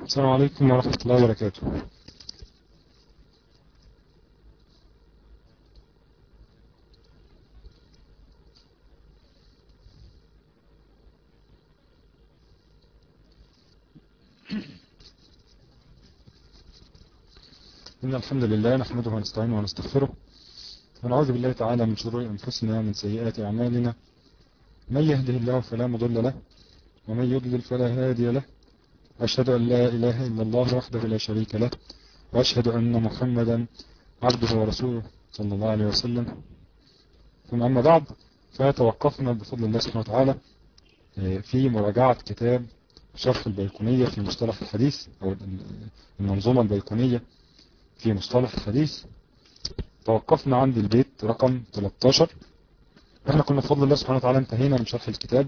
السلام عليكم ورحمة الله وبركاته إن الحمد لله نحمده ونستعينه ونستغفره ونعوذ بالله تعالى من شرور أنفسنا ومن سيئات أعمالنا من يهده الله فلا مضل له ومن يضلل فلا هادي له أشهد أن لا إله إلا الله وحده لا شريك له وأشهد أن محمدا عبده ورسوله صلى الله عليه وسلم ثم أما بعد فتوقفنا بفضل الله سبحانه وتعالى في مراجعة كتاب شرح البيكونية في مصطلح الحديث أو المنظومة البيكونية في مصطلح الحديث توقفنا عند البيت رقم 13 احنا كنا بفضل الله سبحانه وتعالى انتهينا من شرح الكتاب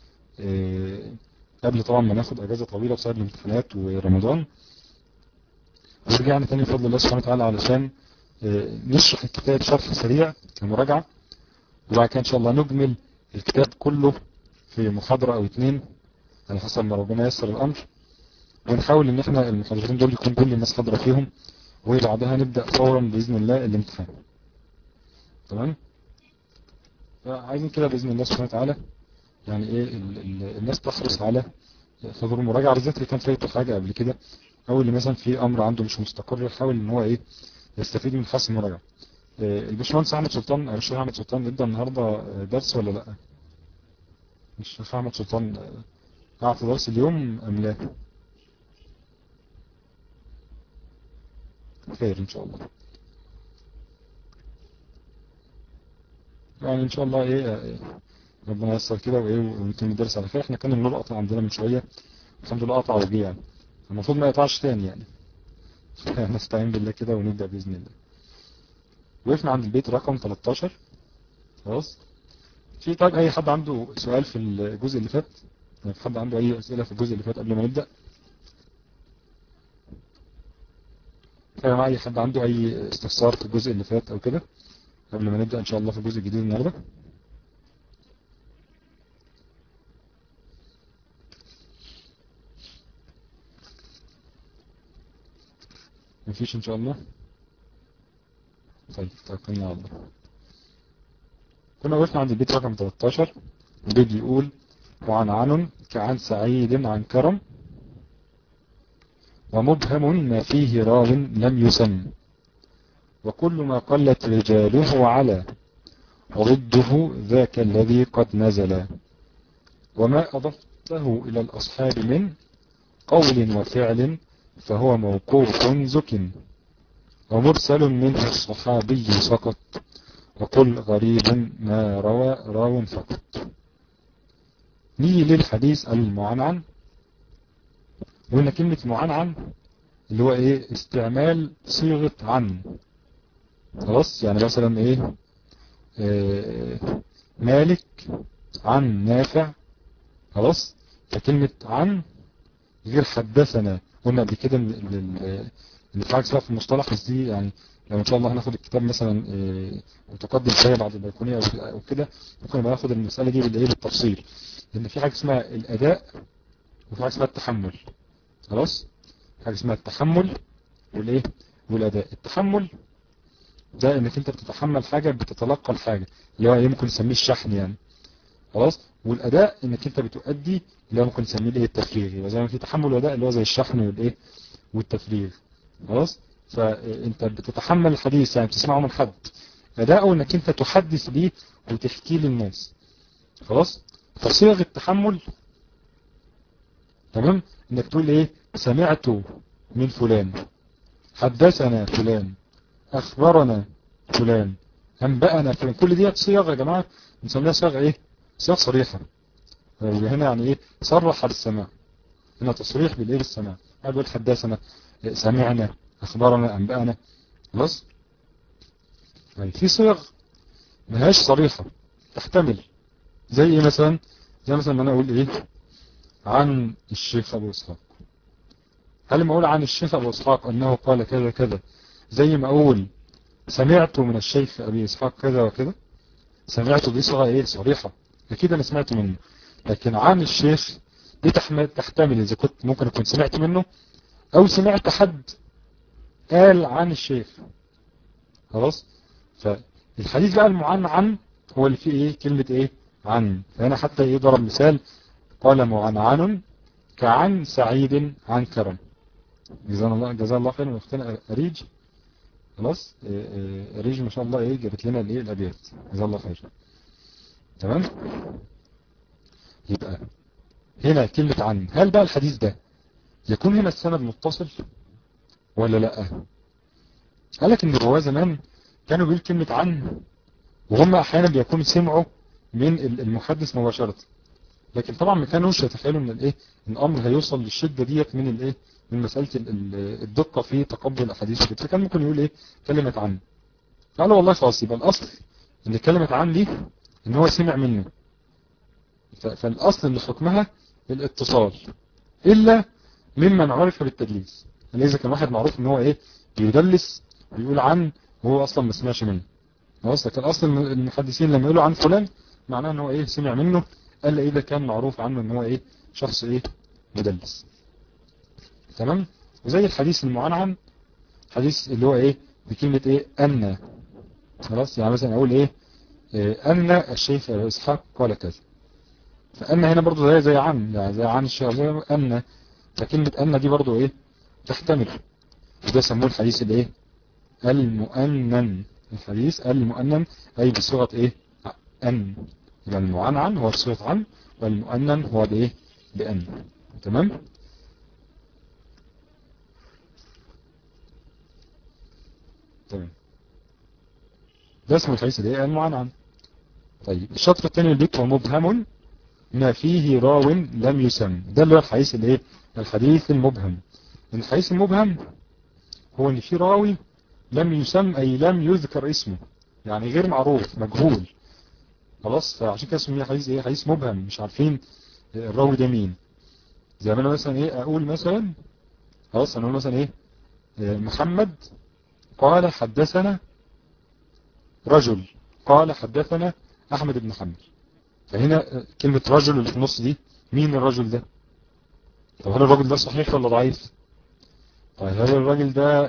قبل طبعا ما ناخد اجازة طويلة بسبب الامتحانات ورمضان ورجعنا تاني بفضل الله سبحانه وتعالى علشان نشرح الكتاب شرح سريع كمراجعة وبعد كده ان شاء الله نجمل الكتاب كله في محاضرة او اتنين على حسب ما ربنا ييسر الامر ونحاول ان احنا المحاضرتين دول يكون كل الناس حاضرة فيهم وبعدها نبدأ فورا بإذن الله الامتحان تمام عايزين كده بإذن الله سبحانه وتعالى يعني ايه ال ال الناس تحرص على حضور المراجعة بالذات اللي كان فايته حاجة قبل كده او اللي مثلا في امر عنده مش مستقر يحاول ان هو ايه يستفيد من حسن المراجعة إيه الباشمهندس احمد سلطان او الشيخ احمد سلطان يبدأ النهاردة درس ولا لا الشيخ احمد سلطان اعطى درس اليوم ام لا خير ان شاء الله يعني ان شاء الله ايه ربنا ييسر كده وايه ويتم الدرس على خير احنا كان النور قطع عندنا من شويه الحمد لله قطع وجه يعني المفروض ما يقطعش تاني يعني نستعين بالله كده ونبدا باذن الله وقفنا عند البيت رقم 13 خلاص في طيب اي حد عنده سؤال في الجزء اللي فات يعني حد عنده اي اسئله في الجزء اللي فات قبل ما نبدا يا جماعه اي حد عنده اي استفسار في الجزء اللي فات او كده قبل ما نبدا ان شاء الله في الجزء الجديد النهارده مفيش ان شاء الله طيب توكلنا على الله كنا وقفنا عند البيت رقم 13 البيت يقول وعن عن كعن سعيد عن كرم ومبهم ما فيه راو لم يسم وكل ما قلت رجاله على وضده ذاك الذي قد نزل وما أضفته إلى الأصحاب من قول وفعل فهو موقوف زك ومرسل منه الصحابي سقط وقل غريب ما روى راو فقط نيجي للحديث المعنعن وقلنا كلمة معنعن اللي هو ايه استعمال صيغة عن خلاص يعني مثلا ايه, إيه مالك عن نافع خلاص فكلمة عن غير حدثنا قلنا قبل كده اللي في حاجة في المصطلح بس دي يعني لو ان شاء الله هناخد الكتاب مثلا إيه متقدم شويه بعد البيكونيه او كده ممكن نبقى ناخد المساله دي بالايه بالتفصيل لان في حاجه اسمها الاداء وفي حاجه اسمها التحمل خلاص حاجه اسمها التحمل والايه والاداء التحمل ده انك انت بتتحمل حاجه بتتلقى الحاجه اللي هو ايه ممكن نسميه الشحن يعني خلاص والاداء انك انت بتؤدي اللي هو ممكن نسميه الايه التفريغ يبقى زي ما في تحمل واداء اللي هو زي الشحن والايه والتفريغ خلاص فانت بتتحمل الحديث يعني بتسمعه من حد اداؤه انك انت تحدث بيه وتحكيه للناس خلاص فصيغ التحمل تمام انك تقول ايه سمعت من فلان حدثنا فلان اخبرنا فلان انبأنا فلان كل دي صيغ يا جماعة بنسميها صيغ ايه صيغ صريحة هنا يعني ايه صرح بالسماع هنا تصريح بالايه بالسماع قال حدثنا سمعنا اخبرنا انبأنا خلاص يعني في صيغ ملهاش صريحة تحتمل زي ايه مثلا زي مثلا ما انا اقول ايه عن الشيخ ابو اسحاق هل ما اقول عن الشيخ ابو اسحاق انه قال كذا كذا زي ما اقول سمعت من الشيخ ابي اسحاق كذا وكذا سمعت دي صيغه ايه صريحه اكيد انا سمعت منه لكن عن الشيخ دي تحتمل اذا كنت ممكن اكون سمعت منه او سمعت حد قال عن الشيخ خلاص فالحديث بقى المعنعن هو اللي فيه ايه كلمة ايه عن فهنا حتى ايه ضرب مثال قال معنعن كعن سعيد عن كرم جزانا الله جزاه الله خيرا واختنا اريج خلاص اريج ما شاء الله ايه جابت لنا الايه الابيات جزاه الله خير تمام يبقى هنا كلمة عن هل بقى الحديث ده يكون هنا السند متصل ولا لا قال لك ان الرواه زمان كانوا بيقول كلمة عن وهم احيانا بيكونوا سمعوا من المحدث مباشرة لكن طبعا ما كانوش يتخيلوا ان الايه الامر هيوصل للشدة ديت من الايه من مسألة الدقة في تقبل الاحاديث فكان ممكن يقول ايه كلمة عن قالوا والله خلاص يبقى الاصل ان كلمة عن دي ان هو سمع منه فالاصل ان حكمها الاتصال الا ممن عرف بالتدليس يعني اذا كان واحد معروف ان هو ايه بيدلس ويقول عن وهو اصلا ما سمعش منه خلاص لكن اصلا المحدثين لما يقولوا عن فلان معناه ان هو ايه سمع منه الا اذا كان معروف عنه ان هو ايه شخص ايه مدلس تمام وزي الحديث المعنعن حديث اللي هو ايه بكلمة ايه ان خلاص يعني مثلا اقول ايه, إيه ان الشيخ اسحاق قال كذا فان هنا برضو زي زي عن يعني زي عن الشيخ ان فكلمة ان دي برضو ايه تحتمل وده سموه الحديث الايه المؤنن الحديث المؤنن اي بصيغة ايه ان يبقى المعنعن هو بصيغة عن والمؤنن هو بايه بان تمام تمام ده اسمه الحديث الايه المعنعن طيب الشطر الثاني اللي هو مبهم ما فيه راو لم يسم ده اللي هو الحديث الايه الحديث المبهم الحديث المبهم هو ان في راوي لم يسم اي لم يذكر اسمه يعني غير معروف مجهول خلاص فعشان كده اسمه حديث ايه حديث مبهم مش عارفين الراوي ده مين زي ما انا مثلا ايه اقول مثلا خلاص انا اقول مثلا ايه محمد قال حدثنا رجل قال حدثنا احمد بن حنبل فهنا كلمة رجل اللي في النص دي مين الرجل ده طب هل الراجل ده صحيح ولا ضعيف طيب هل الراجل ده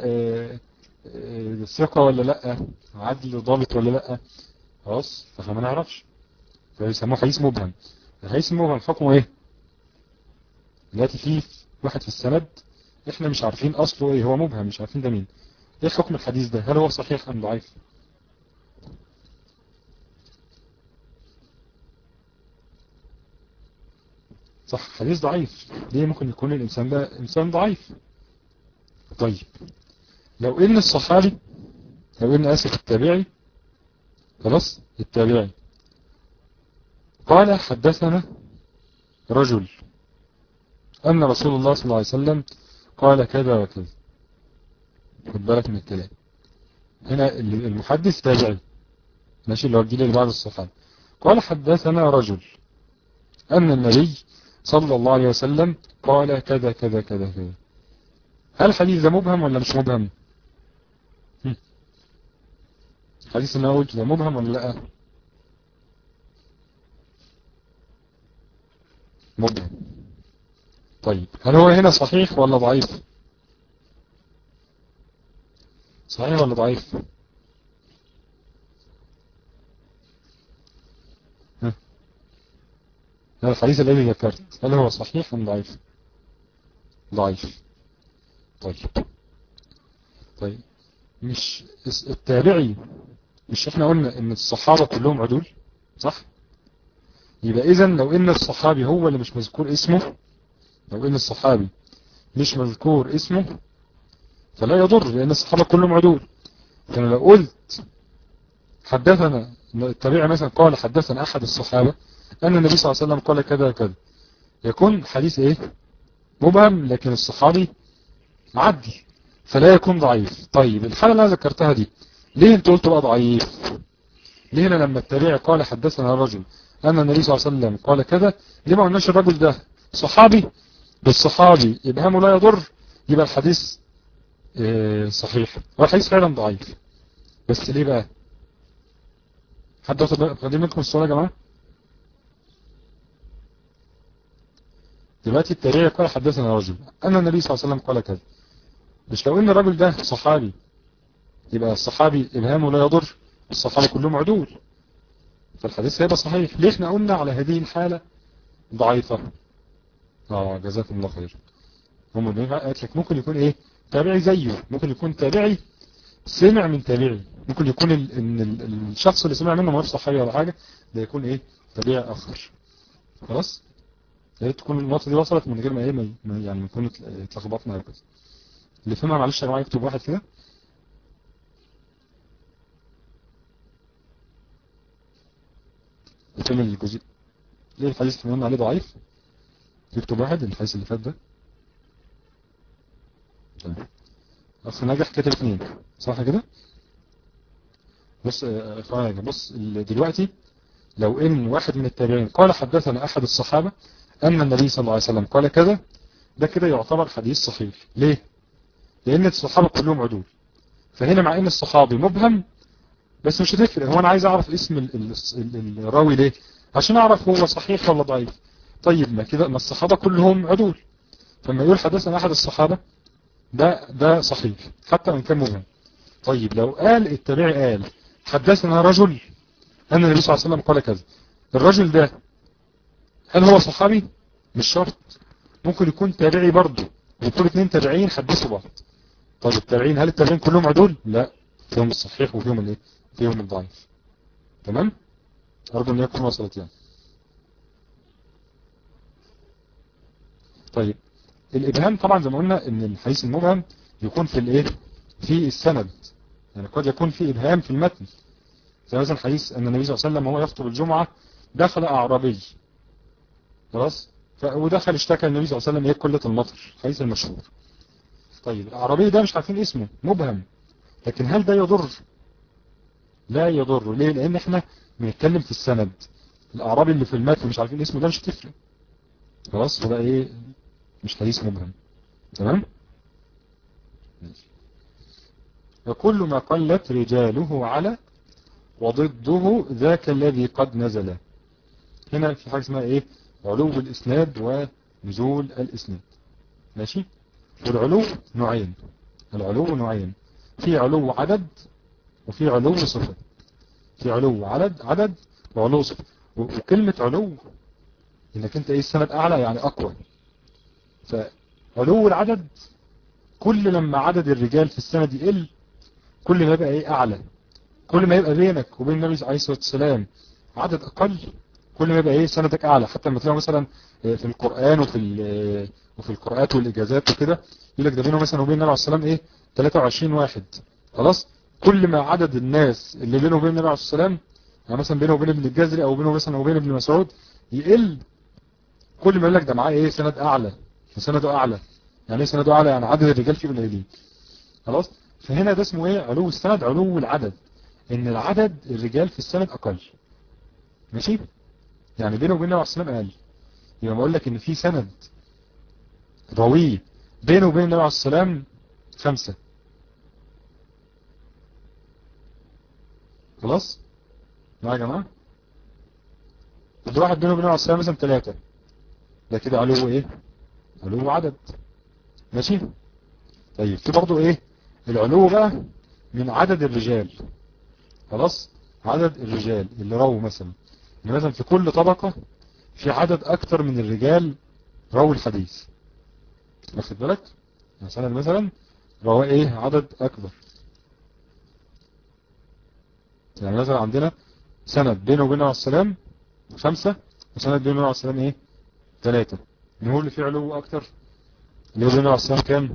ثقة ولا لا عدل ضابط ولا لا خلاص فاحنا ما نعرفش فيسموه حديث مبهم الحديث المبهم حكمه ايه دلوقتي في واحد في السند احنا مش عارفين اصله ايه هو مبهم مش عارفين ده مين ايه حكم الحديث ده هل هو صحيح ام ضعيف صح حديث ضعيف ليه ممكن يكون الانسان ده انسان ضعيف طيب لو ان الصحابي لو ان اسف التابعي خلاص التابعي قال حدثنا رجل ان رسول الله صلى الله عليه وسلم قال كذا وكذا خد بالك من الكلام هنا المحدث تابعي ماشي اللي هو الجيل اللي بعد الصحابة قال حدثنا رجل أن النبي صلى الله عليه وسلم قال كذا كذا كذا كذا هل الحديث ده مبهم ولا مش مبهم حديث اللي قلت ده مبهم ولا لا مبهم طيب هل هو هنا صحيح ولا ضعيف صحيح ولا ضعيف هذا الحديث الذي ذكرت هل هو صحيح أم ضعيف ضعيف طيب طيب مش التابعي مش احنا قلنا ان الصحابة كلهم عدول صح يبقى اذا لو ان الصحابي هو اللي مش مذكور اسمه لو ان الصحابي مش مذكور اسمه فلا يضر لان الصحابة كلهم عدول فانا لو قلت حدثنا التابعي مثلا قال حدثنا احد الصحابة أن النبي صلى الله عليه وسلم قال كذا كذا يكون حديث إيه مبهم لكن الصحابي عدل فلا يكون ضعيف طيب الحالة اللي أنا ذكرتها دي ليه انت قلت بقى ضعيف ليه هنا لما التابعي قال حدثنا الرجل أن النبي صلى الله عليه وسلم قال كذا ليه ما قلناش الرجل ده صحابي بالصحابي إبهامه لا يضر يبقى الحديث إيه صحيح والحديث فعلا ضعيف بس ليه بقى حد واخد منكم السؤال يا جماعه دلوقتي التابعي قال حدثنا رجل أن النبي صلى الله عليه وسلم قال كذا مش لو ان الراجل ده صحابي يبقى الصحابي إبهامه لا يضر الصحابة كلهم عدول فالحديث هيبقى صحيح ليه احنا قلنا على هذه الحالة ضعيفة اه جزاكم الله خير هم اللي قالت لك ممكن يكون ايه تابعي زيه ممكن يكون تابعي سمع من تابعي ممكن يكون ال ان ال الشخص اللي سمع منه ما هوش صحابي ولا حاجة ده يكون ايه تابعي اخر خلاص يا تكون النقطة دي وصلت من غير ما ايه ما يعني نكون اتلخبطنا وكده اللي فهمها معلش يا جماعه يكتب واحد كده فين الجزء ليه الحديث اللي قلنا عليه ضعيف يكتب واحد الحديث اللي فات ده طيب اخ ناجح كتب اثنين صح كده بص اخوانا بص دلوقتي لو ان واحد من التابعين قال حدثنا احد الصحابة ان النبي صلى الله عليه وسلم قال كذا ده كده يعتبر حديث صحيح ليه لان الصحابة كلهم عدول فهنا مع ان الصحابي مبهم بس مش هتفرق هو انا عايز اعرف اسم ال ال الراوي ليه عشان اعرف هو صحيح ولا ضعيف طيب ما كده ما الصحابة كلهم عدول فلما يقول حدثنا احد الصحابة ده ده صحيح حتى وان كان مبهم طيب لو قال التابعي قال حدثنا رجل ان النبي صلى الله عليه وسلم قال كذا الرجل ده هل هو صحابي مش شرط ممكن يكون تابعي برضه وكل اثنين تابعين حدثوا بعض طيب التابعين هل التابعين كلهم عدول لا فيهم الصحيح وفيهم الايه فيهم الضعيف تمام ارجو ان يكون وصلت يعني طيب الابهام طبعا زي ما قلنا ان الحديث المبهم يكون في الايه في السند يعني قد يكون في ابهام في المتن زي مثلا حديث ان النبي صلى الله عليه وسلم وهو يخطب الجمعة دخل اعرابي خلاص ودخل اشتكى النبي صلى الله عليه وسلم ايه قله المطر الحديث المشهور طيب الاعرابي ده مش عارفين اسمه مبهم لكن هل ده يضر لا يضر ليه لان احنا بنتكلم في السند الاعرابي اللي في المتن مش عارفين اسمه ده مش هتفرق خلاص وده ايه مش حديث مبهم تمام وكل ما قلت رجاله على وضده ذاك الذي قد نزل هنا في حاجة اسمها ايه علو الاسناد ونزول الاسناد ماشي والعلو نوعين العلو نوعين في علو عدد وفي علو صفة في علو عدد عدد وعلو صفة وكلمة علو انك انت ايه السند اعلى يعني اقوى فعلو العدد كل لما عدد الرجال في السند يقل كل ما يبقى ايه اعلى كل ما يبقى بينك وبين النبي عليه الصلاة والسلام عدد اقل كل ما يبقى ايه سندك اعلى حتى لما تلاقوا مثلا في القرآن وفي وفي القراءات والاجازات وكده يقول لك ده بينه مثلا وبين النبي عليه الصلاة والسلام ايه 23 واحد خلاص كل ما عدد الناس اللي بينه وبين النبي عليه الصلاة والسلام يعني مثلا بينه وبين ابن الجزري او بينه مثلا وبين ابن مسعود يقل كل ما يقول لك ده معاه ايه سند اعلى سنده اعلى يعني ايه سنده اعلى يعني عدد الرجال فيه قليلين خلاص فهنا ده اسمه ايه علو السند علو العدد ان العدد الرجال في السند اقل ماشي يعني بينه وبين النبي عليه الصلاه والسلام اقل يبقى بقول لك ان في سند راوي بينه وبين النبي عليه الصلاه والسلام خمسة خلاص معايا يا جماعه ده واحد بينه وبين النبي عليه الصلاه والسلام مثلا ثلاثة ده كده علو ايه علو عدد ماشي طيب في برضه ايه العلو بقى من عدد الرجال خلاص عدد الرجال اللي رووا مثلا يعني مثلا في كل طبقة في عدد اكتر من الرجال رووا الحديث واخد بالك مثلا مثلا روى ايه عدد اكبر يعني مثلا عندنا سند بينه وبين عليه السلام خمسة وسند بينه عليه السلام ايه ثلاثة من هو اللي فيه علو اكتر اللي هو بين عليه السلام كام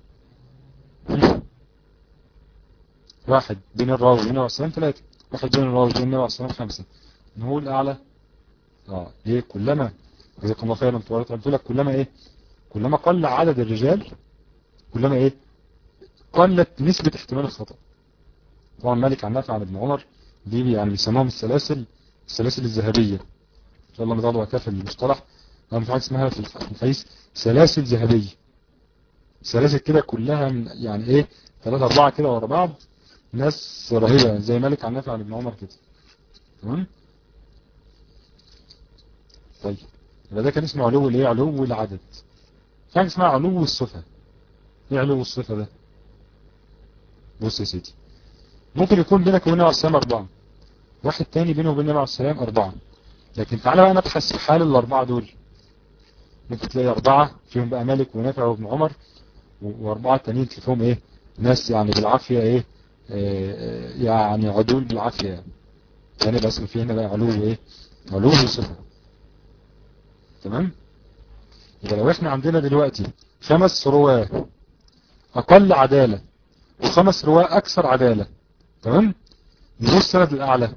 واحد بين الراوي وبين عليه السلام ثلاثة واحد بين الراوي وبين عليه السلام خمسة من هو الاعلى اه ايه كلما جزاكم الله خيرا انت قلت لك كلما ايه كلما قل عدد الرجال كلما ايه قلت نسبة احتمال الخطأ طبعا مالك عن نافع عن ابن عمر دي يعني بيسموهم السلاسل السلاسل الذهبية ان شاء الله نضعوا كافة المصطلح انا في حاجة اسمها في الحديث سلاسل ذهبية سلاسل كده كلها من يعني ايه ثلاثة اربعة كده ورا بعض ناس رهيبة زي مالك عن نافع عن ابن عمر كده تمام طيب يبقى ده كان اسمه علو الايه علو العدد في حاجه اسمها علو الصفه ايه علو الصفه ده بص يا سيدي ممكن يكون بينك وبين النبي عليه السلام اربعه واحد تاني بينه وبين النبي عليه السلام اربعه لكن تعالى بقى نبحث في حال الاربعه دول ممكن تلاقي اربعه فيهم بقى مالك ونافع وابن عمر واربعه تانيين تلاقيهم ايه ناس يعني بالعافيه ايه آه يعني عدول بالعافيه يعني يعني بس في هنا بقى علو ايه علو الصفه تمام يبقى لو احنا عندنا دلوقتي خمس رواه اقل عدالة وخمس رواه اكثر عدالة تمام نشوف السند الاعلى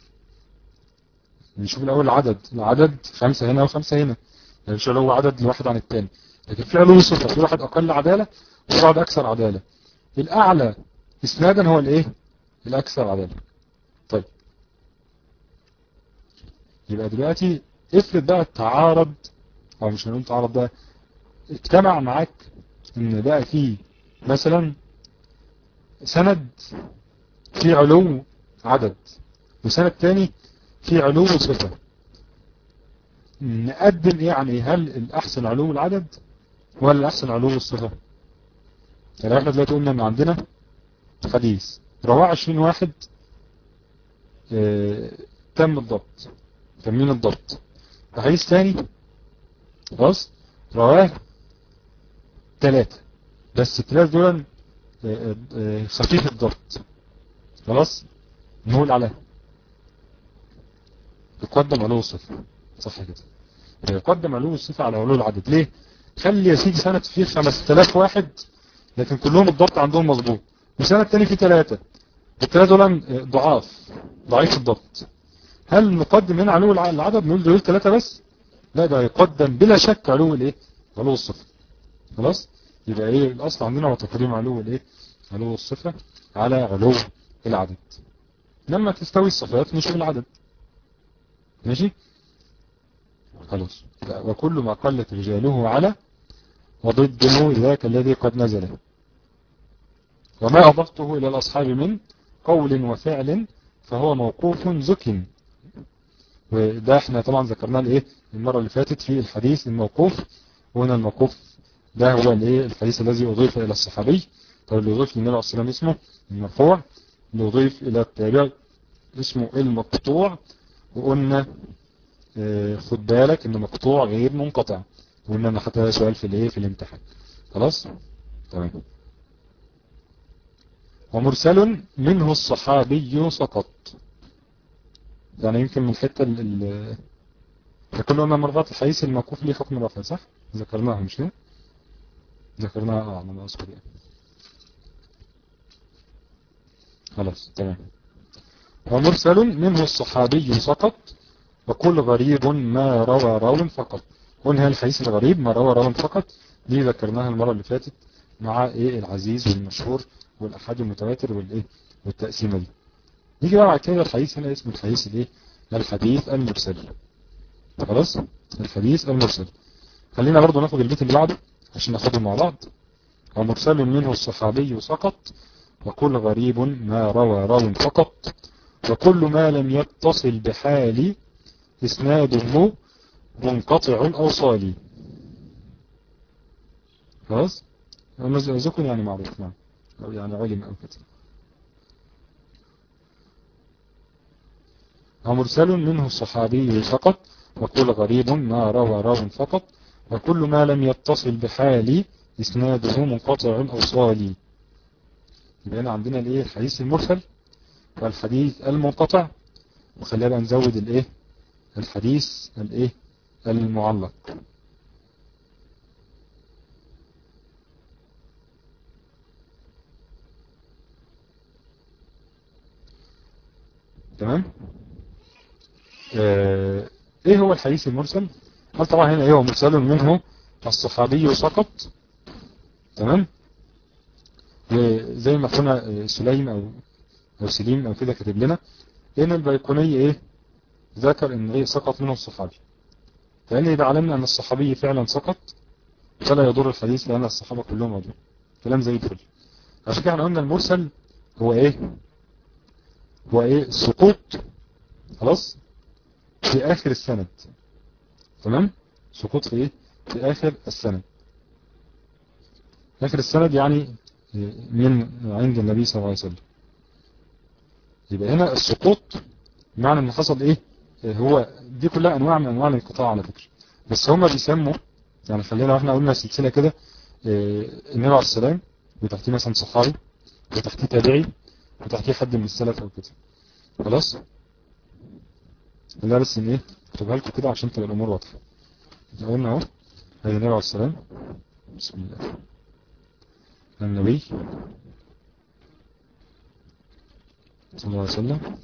نشوف الاول العدد العدد خمسة هنا وخمسة هنا يعني مش هو عدد الواحد عن الثاني لكن في علو صفة في واحد اقل عدالة وفي واحد اكثر عدالة الاعلى اسنادا هو الايه الاكثر عدالة طيب يبقى دلوقتي افرض بقى تعارض او مش هنقول تعارض بقى اجتمع معاك ان بقى فيه مثلا سند في علو عدد وسند تاني في علو صفة نقدم ايه عن ايه هل الاحسن علو العدد ولا الاحسن علو الصفة يعني احنا دلوقتي قلنا ان عندنا حديث رواه 20 واحد اه تم الضبط تمين الضبط حديث ثاني خلاص رواه ثلاثة بس الثلاثة دول خفيف الضبط خلاص نقول على يقدم علو الصفة صح كده يقدم علو الصفة على علو العدد ليه خلي يا سيدي سنة فيه 5000 واحد لكن كلهم الضبط عندهم مظبوط وسنة تاني فيه ثلاثة الثلاثة دول ضعاف ضعيف الضبط هل نقدم هنا علو العدد نقول دول ثلاثة بس لا ده يقدم بلا شك علو الايه علو الصفة خلاص يبقى ايه الاصل عندنا هو تقديم علو الايه علو الصفة على علو العدد لما تستوي الصفات نشوف العدد ماشي خلاص وكل ما قلت رجاله على وضده ذاك الذي قد نزل وما أضفته إلى الأصحاب من قول وفعل فهو موقوف زك وده احنا طبعا ذكرناه الايه المرة اللي فاتت في الحديث الموقوف وهنا الموقوف ده هو الايه الحديث الذي اضيف الى الصحابي طب اللي اضيف للنبي عليه الصلاه والسلام اسمه المرفوع اللي اضيف الى التابع اسمه المقطوع وقلنا اه خد بالك انه مقطوع غير منقطع وقلنا ان حتى سؤال في الايه في الامتحان خلاص تمام ومرسل منه الصحابي سقط يعني يمكن من الحته ال كل قلنا مرات الحديث الموقوف ليه حكم رفع صح ذكرناها مش كده ذكرناها اه انا اذكر يعني خلاص تمام ومرسل منه الصحابي سقط وكل غريب ما روى راو فقط قلنا الحديث الغريب ما روى راو فقط دي ذكرناها المرة اللي فاتت مع ايه العزيز والمشهور والاحاد المتواتر والايه والتقسيمه دي نيجي بقى بعد كده الحديث هنا اسمه الحديث الايه الحديث المرسل خلاص الحديث المرسل خلينا برضو ناخد البيت اللي بعده عشان ناخدهم مع بعض ومرسل منه الصحابي سقط وكل غريب ما روى راو فقط وكل ما لم يتصل بحال اسناده منقطع او صالي خلاص ذكر يعني معروف نعم او يعني علم او كده ومرسل منه الصحابي فقط وكل غريب ما روى راو فقط وكل ما لم يتصل بحال اسناده منقطع او صالي يبقى هنا عندنا الايه الحديث المرسل والحديث المنقطع وخلينا بقى نزود الايه الحديث الايه المعلق تمام آه ايه هو الحديث المرسل هل طبعا هنا ايه هو مرسل منه الصحابي سقط تمام وزي ما قلنا سليم او او سليم او كده كاتب لنا ان البيقوني ايه ذكر ان ايه سقط منه الصحابي فان اذا علمنا ان الصحابي فعلا سقط فلا يضر الحديث لان الصحابه كلهم عدول كلام زي الفل عشان كده احنا قلنا المرسل هو ايه هو ايه سقوط خلاص في اخر السند تمام سقوط في ايه في اخر السند اخر السند يعني من عند النبي صلى الله عليه وسلم يبقى هنا السقوط معنى ان حصل ايه هو دي كلها انواع من انواع الانقطاع على فكرة بس هما بيسموا يعني خلينا احنا قلنا سلسلة كده النبي عليه السلام وتحتيه مثلا صحابي وتحتيه تابعي وتحتيه حد من السلف او كده خلاص لا بس ان ايه اكتبها لكم كده عشان تبقى الامور واضحه قلنا اهو هذا النبي عليه السلام بسم الله النبي صلى الله عليه وسلم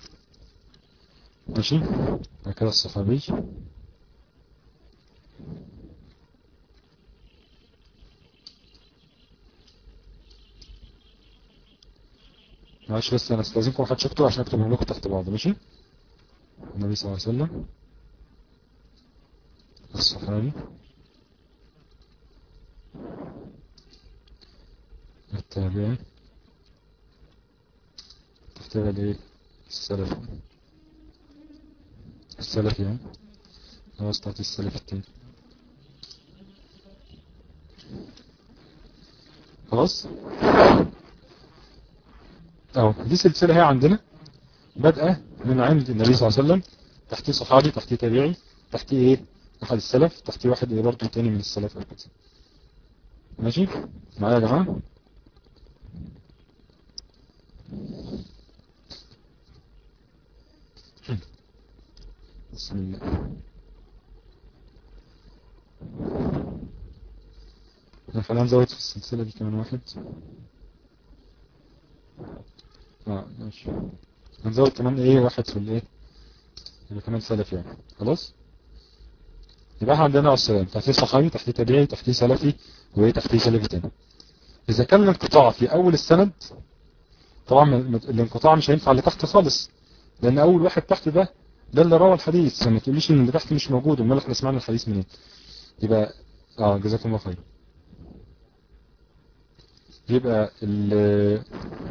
ماشي هكذا الصحابي معلش بس انا استاذنكم حد شفتوا عشان اكتبهم لكم تحت بعض ماشي النبي صلى الله عليه وسلم الصحابي التابعي تحتاج الايه السلف السلف يعني خلاص تحت السلف التاني خلاص اهو دي سلسلة هي عندنا بدأ من عند النبي صلى الله عليه وسلم تحتيه صحابي تحتيه تابعي تحتيه ايه احد السلف تحتيه واحد ايه برضه تاني من السلف او كده ماشي معايا يا جماعة بسم الله خلينا نزود في السلسلة دي كمان واحد اه ماشي هنزود كمان ايه واحد في الايه يبقى كمان سلفي يعني خلاص يبقى احنا عندنا السلام تحتيه صحابي تحتيه تابعي تحتيه سلفي وايه تحتيه سلفي تاني اذا كان الانقطاع في اول السند طبعا الانقطاع مش هينفع اللي تحت خالص لان اول واحد تحت ده ده اللي روى الحديث فما تقوليش ان اللي تحت مش موجود امال احنا سمعنا الحديث منين يبقى اه جزاكم الله خير يبقى ال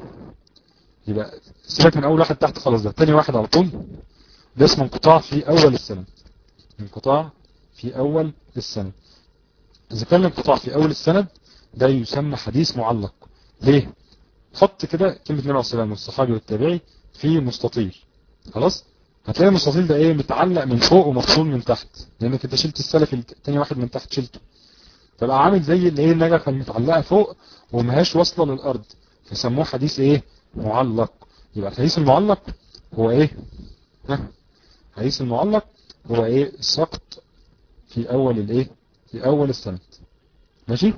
يبقى سيبك من اول واحد تحت خلاص ده تاني واحد على طول ده اسمه انقطاع في اول السنة انقطاع في اول السنة اذا كان الانقطاع في اول السند ده يسمى حديث معلق ليه حط كده كلمة النبي عليه السلام والصحابي والتابعي في مستطيل خلاص هتلاقي المستطيل ده ايه متعلق من فوق ومفصول من تحت لانك انت شلت السلف التاني واحد من تحت شلته فبقى عامل زي اللي ايه النجفة المتعلقة فوق ومهاش واصلة للارض فسموه حديث ايه معلق يبقى الحديث المعلق هو ايه ها الحديث المعلق هو ايه السقط في اول الايه في اول السند ماشي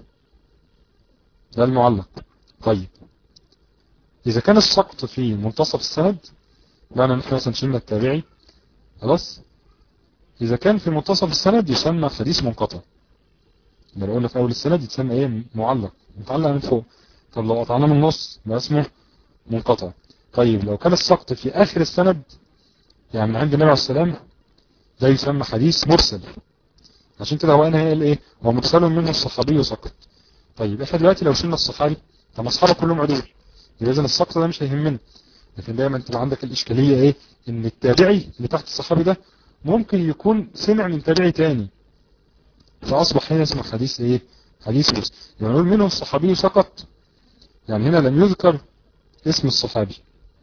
ده المعلق طيب اذا كان السقط في منتصف السند معنى ان احنا مثلا شلنا التابعي خلاص اذا كان في منتصف السند يسمى حديث منقطع لما قلنا في اول السند يتسمى ايه معلق متعلق من فوق طب لو قطعناه من النص يبقى اسمه منقطع طيب لو كان السقط في اخر السند يعني من عند النبي عليه السلام ده يسمى حديث مرسل عشان كده هو هنا هي الايه هو مرسل منه الصحابي سقط طيب احنا دلوقتي لو شلنا الصحابي طب اصحابه كلهم عدول يبقى اذا السقط ده مش هيهمنا لكن دايما تبقى عندك الاشكاليه ايه ان التابعي اللي تحت الصحابي ده ممكن يكون سمع من تابعي تاني فاصبح هنا اسمه حديث ايه حديث مرسل يعني نقول منه الصحابي سقط يعني هنا لم يذكر اسم الصحابي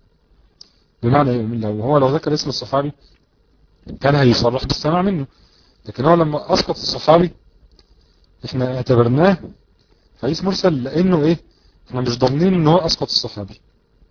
بمعنى لو هو لو ذكر اسم الصحابي كان هيصرح بالسماع منه لكن هو لما اسقط الصحابي احنا اعتبرناه حديث مرسل لانه ايه احنا مش ضامنين ان هو اسقط الصحابي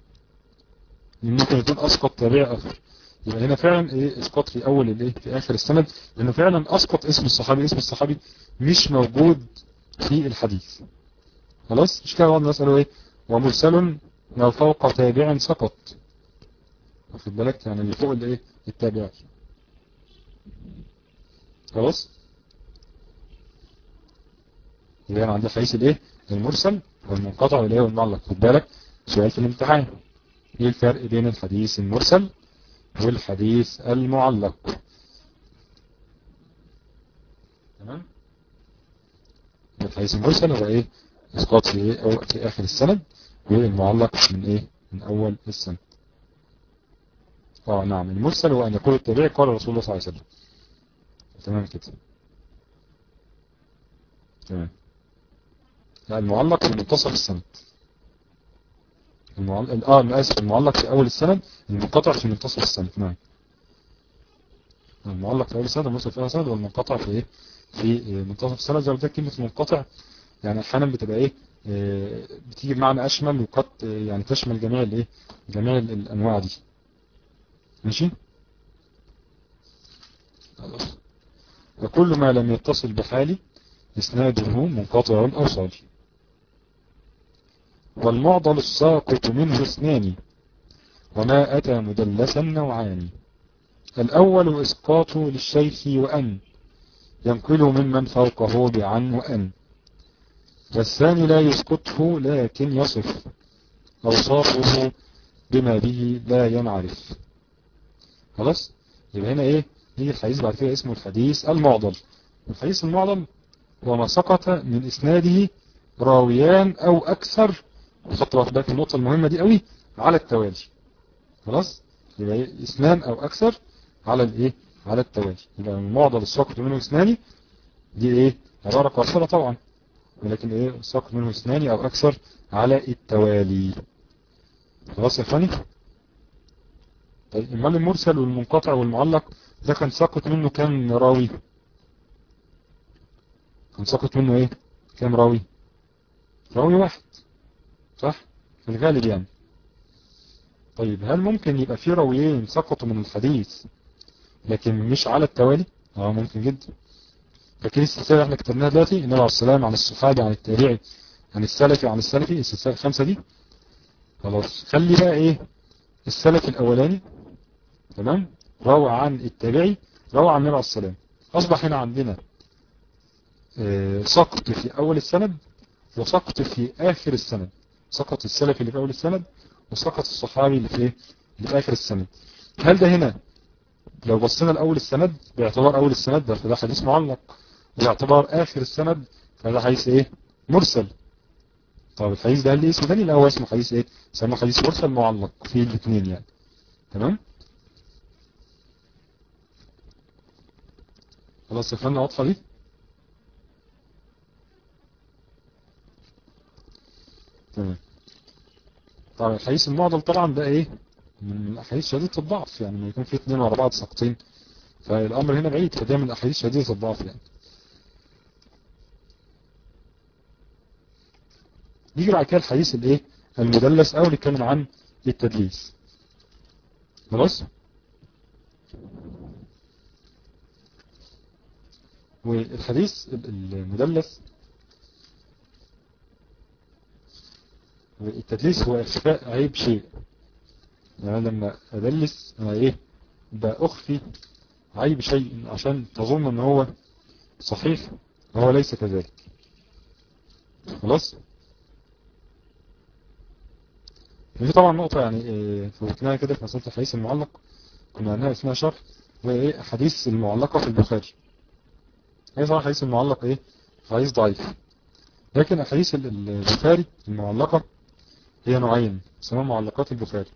ممكن يكون اسقط تابع اخر يبقى هنا فعلا ايه اسقاط في اول الايه في اخر السند لانه فعلا اسقط اسم الصحابي اسم الصحابي مش موجود في الحديث خلاص مش كده بعض الناس قالوا ايه ومرسل لو فوق تابع سقط واخد بالك يعني اللي فوق الايه التابع خلاص يبقى انا عندي حديث الايه المرسل والمنقطع والايه والمعلق خد بالك سؤال في الامتحان ايه الفرق بين الحديث المرسل والحديث المعلق تمام الحديث المرسل هو ايه اسقاط في ايه أو في اخر السند والمعلق من ايه من اول السند اه نعم المرسل هو ان يقول التابعي قال رسول الله صلى الله عليه وسلم تمام كده تمام لا المعلق في منتصف السند المعلق اه انا اسف المعلق في اول السند المنقطع في منتصف السند نعم المعلق في اول السند المنتصف في اول السند والمنقطع في ايه في منتصف السند زي ما قلت كلمه منقطع يعني احيانا بتبقى ايه اه بتيجي بمعنى اشمل وقد يعني تشمل جميع الايه جميع الانواع دي ماشي وكل ما لم يتصل بحالي اسناده منقطع او صالح والمعضل الساقط منه اثنان وما أتى مدلسا نوعان الأول إسقاط للشيخ وأن ينقل ممن فوقه بعن وأن والثاني لا يسقطه لكن يصف أوصافه بما به لا ينعرف خلاص يبقى هنا ايه يجي الحديث بعد كده اسمه الحديث المعضل الحديث المعضل هو ما سقط من إسناده راويان أو أكثر وخط بالك النقطة المهمة دي قوي على التوالي خلاص يبقى إيه اثنان او اكثر على الايه على التوالي يبقى المعضل الساقط منه اثنان دي ايه عبارة قاصرة طبعا ولكن ايه الساقط منه اثنان او اكثر على التوالي خلاص يا اخواني طيب امال المرسل والمنقطع والمعلق ده كان ساقط منه كام راوي كان ساقط منه ايه كام راوي راوي واحد صح في الغالب يعني طيب هل ممكن يبقى في راويين سقطوا من الحديث لكن مش على التوالي اه ممكن جدا فاكرين السلسله احنا كتبناها دلوقتي النبي عليه السلام عن الصحابي عن التابعي عن السلفي عن السلفي السلسله الخمسه دي خلاص خلي بقى ايه السلف الاولاني تمام روى عن التابعي روى عن النبي عليه السلام اصبح هنا عندنا اه سقط في اول السند وسقط في اخر السند سقط السلفي اللي في اول السند وسقط الصحابي اللي في ايه اللي في اخر السند هل ده هنا لو بصينا لاول السند باعتبار اول السند ده فده حديث معلق باعتبار اخر السند فده حديث ايه مرسل طب الحديث ده اللي اسمه ثاني لا هو اسمه حديث ايه سموه حديث مرسل معلق في الاثنين يعني تمام خلاص فهمنا واضحه دي تمام طبعا الحديث المعضل طبعا ده ايه من الاحاديث شديدة الضعف يعني ما يكون في اثنين ورا بعض ساقطين فالامر هنا بعيد فده من الاحاديث شديدة الضعف يعني نيجي بعد كده الحديث الايه المدلس او نتكلم عن التدليس خلاص والحديث المدلس التدليس هو اخفاء عيب شيء يعني لما ادلس انا ايه باخفي عيب شيء عشان تظن ان هو صحيح وهو ليس كذلك خلاص في طبعا نقطة يعني إيه فوتناها كده في مسألة الحديث المعلق كنا عنها اسمها شرح وهي ايه حديث المعلقة في البخاري هي طبعا حديث المعلق ايه حديث ضعيف لكن الحديث البخاري المعلقة هي نوعين اسمها معلقات البخاري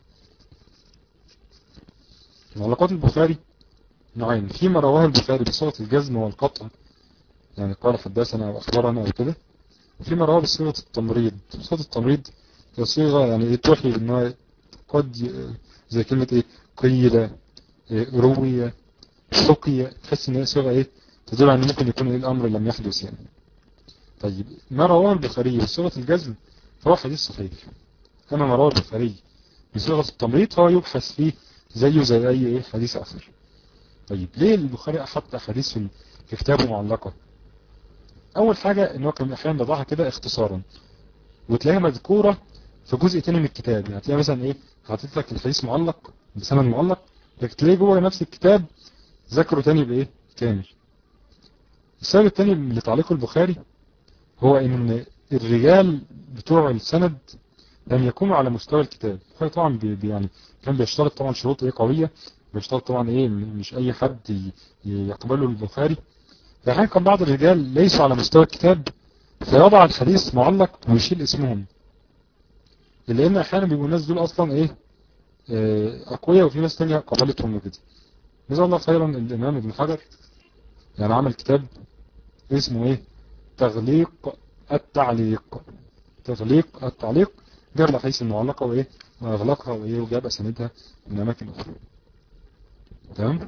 معلقات البخاري نوعين فيما رواه البخاري بصيغة الجزم والقطع يعني قال حدثنا او اخبرنا او كده وفيما رواه بصيغة التمريض بصيغة التمريض هي صيغة يعني توحي انها قد زي كلمة ايه قيل إيه روية حقية تحس ان هي صيغة ايه تدل على ان ممكن يكون ايه الامر لم يحدث يعني طيب ما رواه البخاري بصيغة الجزم فهو حديث صحيح أما ما رواه البخاري بصيغة التمريض فهو يبحث فيه زيه زي أي إيه حديث آخر طيب ليه البخاري أحط أحاديث في في كتابه معلقة أول حاجة إن هو كان أحيانا بيضعها كده اختصارا وتلاقيها مذكورة في جزء تاني من الكتاب يعني تلاقي مثلا إيه حاطط لك الحديث معلق بسند معلق لكن تلاقيه جوه نفس الكتاب ذكره تاني بإيه كامل السبب التاني لتعليق البخاري هو ان الرجال بتوع السند لم يكونوا على مستوى الكتاب هو طبعا بي يعني كان بيشترط طبعا شروط ايه قوية بيشترط طبعا ايه مش اي حد يقبله البخاري فأحيانا كان بعض الرجال ليسوا على مستوى الكتاب فيضع الحديث معلق ويشيل اسمهم لان احيانا بيبقوا الناس دول اصلا ايه اقوياء وفي ناس تانية قبلتهم وكده جزاه الله خيرا الامام ابن حجر يعني عمل كتاب اسمه ايه تغليق التعليق تغليق التعليق جاب الأحاديث المعلقة وإيه وأغلقها وإيه وجاب أساندها من أماكن أخرى تمام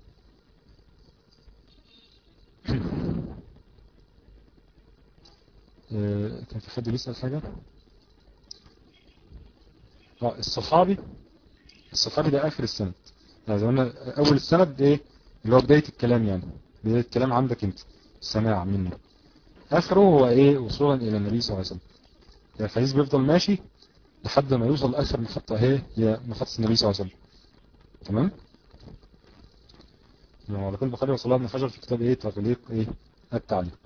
آه، كان في حد بيسأل حاجة اه الصحابي الصحابي ده آخر السند يعني زي ما قلنا أول السند إيه اللي هو بداية الكلام يعني بداية الكلام عندك أنت السماع منه آخره هو إيه وصولا إلى النبي صلى الله عليه وسلم يعني الحديث بيفضل ماشي لحد ما يوصل آخر محطة هي هي محطة النبي صلى الله عليه وسلم تمام يعني على كل بخاري وصلها ابن حجر في كتاب إيه تغليق إيه التعليق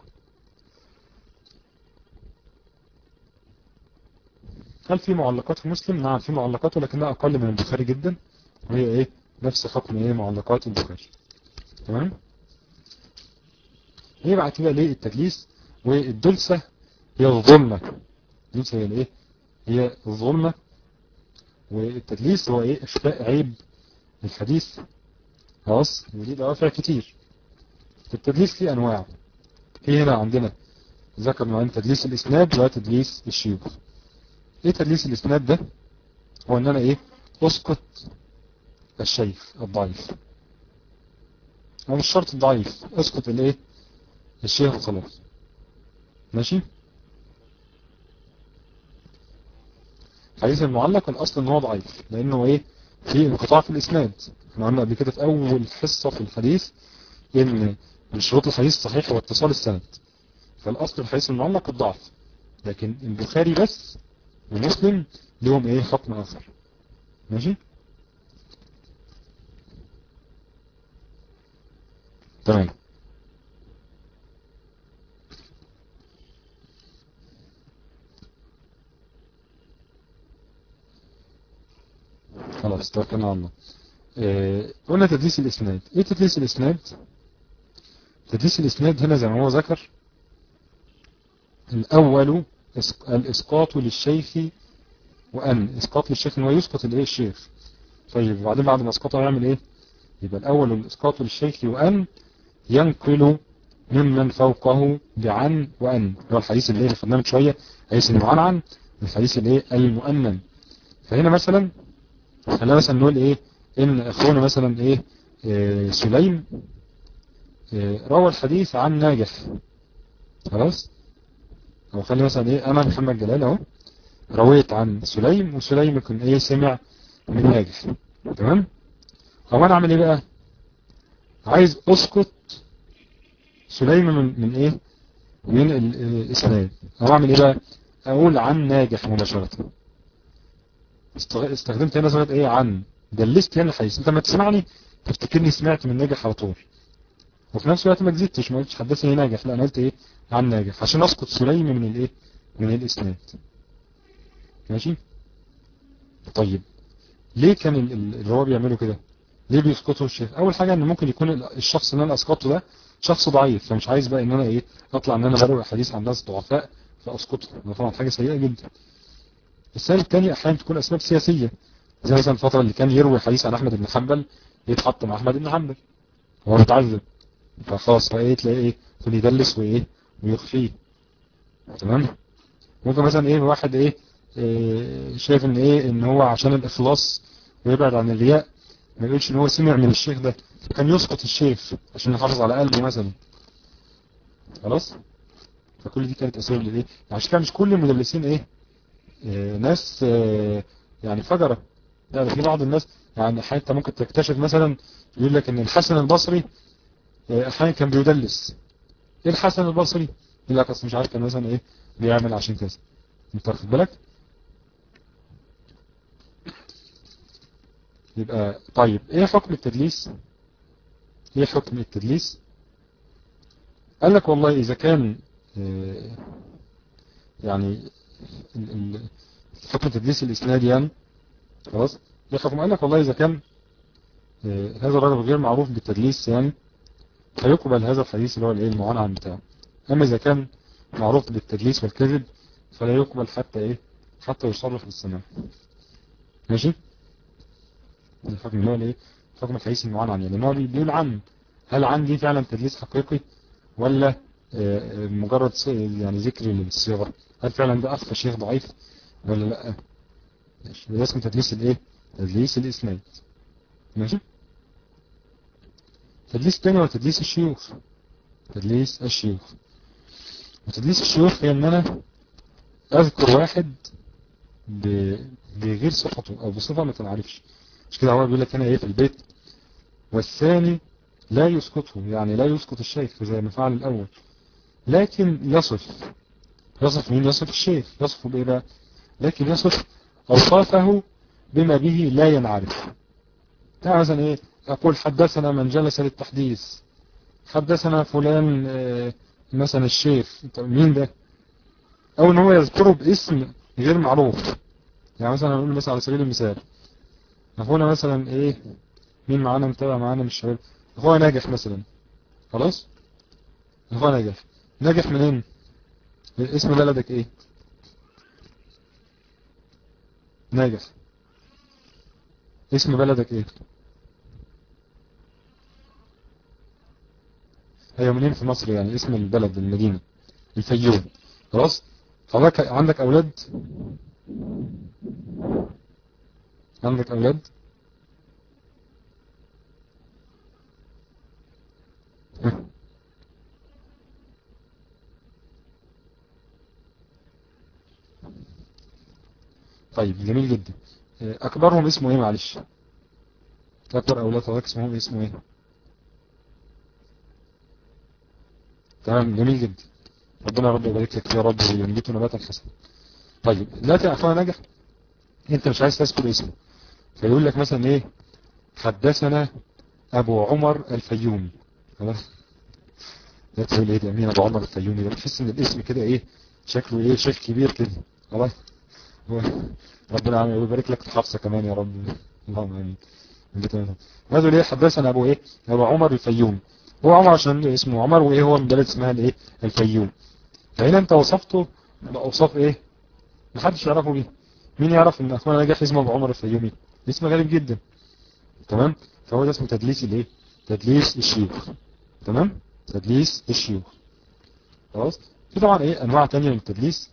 هل في معلقات في مسلم؟ نعم في معلقات ولكنها أقل من البخاري جدا وهي إيه نفس حكم إيه معلقات البخاري تمام ايه بعد كده ليه التدليس والدلسة هي الظلمة الدلسة هي الايه هي الظلمة والتدليس هو ايه اخفاء عيب الحديث خلاص ودي دوافع كتير التدليس ليه انواع في هنا عندنا ذكر نوعين تدليس الاسناد وتدليس الشيوخ ايه تدليس الاسناد ده هو ان انا ايه اسقط الشيخ الضعيف هو مش شرط الضعيف اسقط الايه الشيخ وخلاص ماشي حديث المعلق الاصل ان هو ضعيف لانه ايه في انقطاع في الاسناد احنا قلنا قبل كده في اول حصة في الحديث ان من شروط الحديث الصحيح هو اتصال السند فالاصل الحديث المعلق الضعف لكن البخاري بس ومسلم لهم ايه حكم اخر ماشي تمام خلاص توكلنا على الله آه، قلنا تدليس الاسناد ايه تدليس الاسناد تدليس الاسناد هنا زي ما هو ذكر الاول الاسقاط للشيخ وان اسقاط للشيخ ان هو يسقط الايه الشيخ طيب وبعدين بعد ما اسقطه يعمل ايه يبقى الاول الاسقاط للشيخ وان ينقل ممن فوقه بعن وان هو الحديث اللي خدناه من شويه حديث المعنعن الحديث الايه المؤمن فهنا مثلا خلينا مثلا نقول ايه ان اخونا مثلا ايه, إيه سليم إيه روى الحديث عن ناجح خلاص او خلي مثلا ايه انا محمد جلال اهو رويت عن سليم وسليم يكون ايه سمع من ناجح تمام او انا اعمل ايه بقى عايز اسقط سليم من, من ايه من الاسناد او اعمل ايه بقى اقول عن ناجح مباشرة استخدمت هنا صيغه ايه عن دلست هنا الحديث انت لما تسمعني تفتكرني سمعت من ناجح على طول وفي نفس الوقت ما كذبتش ما قلتش حدثني ناجح لا انا قلت ايه عن ناجح عشان اسقط سليم من الايه من الاسناد ماشي طيب ليه كان اللي هو بيعمله كده ليه بيسقطه الشيخ اول حاجه ان ممكن يكون الشخص اللي انا اسقطه ده شخص ضعيف فمش عايز بقى ان انا ايه اطلع ان انا بروي حديث عن ناس ضعفاء فاسقطه ده طبعا حاجه سيئه جدا السبب الثاني احيانا تكون اسباب سياسيه زي مثلا الفتره اللي كان يروي حديث عن احمد بن حنبل يتحط مع احمد بن حنبل وهو متعذب فخلاص بقى ايه تلاقي ايه يكون يدلس وايه ويخفيه تمام ممكن مثلا ايه واحد ايه, إيه شايف ان ايه ان هو عشان الاخلاص ويبعد عن الرياء ما يقولش ان هو سمع من الشيخ ده فكان يسقط الشيخ عشان يحافظ على قلبه مثلا خلاص فكل دي كانت اسباب للايه عشان كده مش كل المدلسين ايه, إيه ناس إيه يعني فجرة لا في بعض الناس يعني حتى ممكن تكتشف مثلا يقول لك ان الحسن البصري احيانا كان بيدلس ايه الحسن البصري يقول لك اصل مش عارف كان مثلا ايه بيعمل عشان كذا انت واخد بالك يبقى طيب ايه حكم التدليس ايه حكم التدليس قال لك والله اذا كان يعني حكم تدليس الاسناد يعني خلاص ايه حكم قال لك والله اذا كان هذا الرجل غير معروف بالتدليس يعني فيقبل هذا الحديث اللي هو الايه المعنعن بتاعه اما اذا كان معروف بالتدليس والكذب فلا يقبل حتى ايه حتى يصرف بالسماع ماشي الحكم اللي هو الايه حكم الحديث المعنعن يعني هو بيقول عن هل عن دي فعلا تدليس حقيقي ولا مجرد يعني ذكر للصيغة هل فعلا ده أخفى شيخ ضعيف ولا لا ماشي ده اسمه تدليس الايه تدليس الاسناد ماشي تدليس تاني هو تدليس الشيوخ تدليس الشيوخ وتدليس الشيوخ هي ان انا اذكر واحد بغير صفته او بصفة ما تنعرفش مش كده هو بيقول لك هنا ايه في البيت والثاني لا يسقطه يعني لا يسقط الشيخ زي ما فعل الاول لكن يصف يصف مين يصف الشيخ يصفه بايه بقى لكن يصف اوصافه بما به لا ينعرف يعني مثلا ايه اقول حدثنا من جلس للتحديث حدثنا فلان اه مثلا الشيخ مين ده او ان هو يذكره باسم غير معروف يعني مثلا نقول مثلا على سبيل المثال اخونا مثلا ايه مين معانا متابع معانا من الشباب اخونا ناجح مثلا خلاص اخونا ناجح ناجح منين اسم بلدك ايه ناجح اسم بلدك ايه ايوه منين في مصر يعني اسم البلد المدينة الفيوم خلاص حضرتك عندك اولاد عندك اولاد طيب جميل جدا اكبرهم اسمه ايه معلش اكبر اولاد حضرتك اسمهم اسمه ايه تمام جميل جدا ربنا يا رب يبارك لك يا رب وينبته نباتا حسنا طيب دلوقتي يا اخوانا نجح انت مش عايز تذكر اسمه فيقول لك مثلا ايه حدثنا ابو عمر الفيومي خلاص لا تقول ايه ده مين ابو عمر الفيومي ده تحس ان الاسم كده ايه شكله ايه شيخ كبير كده خلاص ربنا يبارك لك حفصه كمان يا رب اللهم امين هذا ليه حدثنا ابو ايه ابو عمر الفيومي هو عمر عشان اسمه عمر وايه هو من بلد اسمها الايه الفيوم فهنا انت وصفته باوصاف ايه محدش يعرفه بيه مين يعرف ان اخونا نجح اسمه ابو عمر الفيومي اسم غريب جدا تمام فهو ده اسمه تدليس الايه تدليس الشيوخ تمام تدليس الشيوخ خلاص في طبعا ايه انواع تانية من التدليس